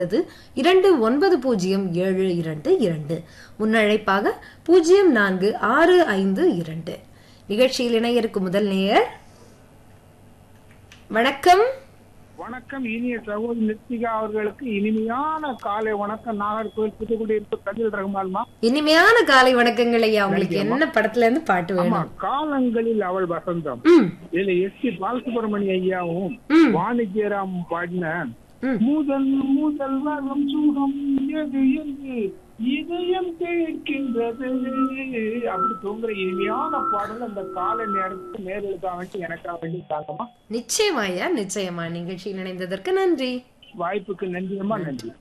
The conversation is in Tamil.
அது இரண்டு ஒன்பது பூஜ்ஜியம் ஏழு இரண்டு இரண்டு முன்னழைப்பாக பூஜ்ஜியம் நான்கு ஆறு ஐந்து இரண்டு நிகழ்ச்சியில் இணைய இருக்கும் முதல் நேயர் வணக்கம் வணக்கம் இனிய சகோதரி நிர்த்திகா அவர்களுக்கு இனிமையான காலை வணக்கம் நாகர்கோவில் புதுக்குடியிருப்பு கதில் ரகுமான்மா இனிமையான காலை வணக்கங்கள் ஐயா உங்களுக்கு என்ன படத்துல இருந்து பாட்டு ஆமா வேணும் காலங்களில் அவள் வசந்தம் ம் இதுல எஸ் பி பாலசுப்ரமணிய ஐயாவும் ம். வாணிஜ்யராம் பாடின ம். முதல் முதல் வரும் சுகம் எது என்று இதயம் கேட்கின்றது அப்படி தூங்குற இனிமையான பாடல் அந்த காலை நேரத்துக்கு நேர்களுக்காக வேண்டி எனக்காக வேண்டி தாங்கம்மா நிச்சயமா ஐயா நிச்சயமா நிகழ்ச்சியில் இணைந்ததற்கு நன்றி வாய்ப்புக்கு நன்றியம்மா நன்றி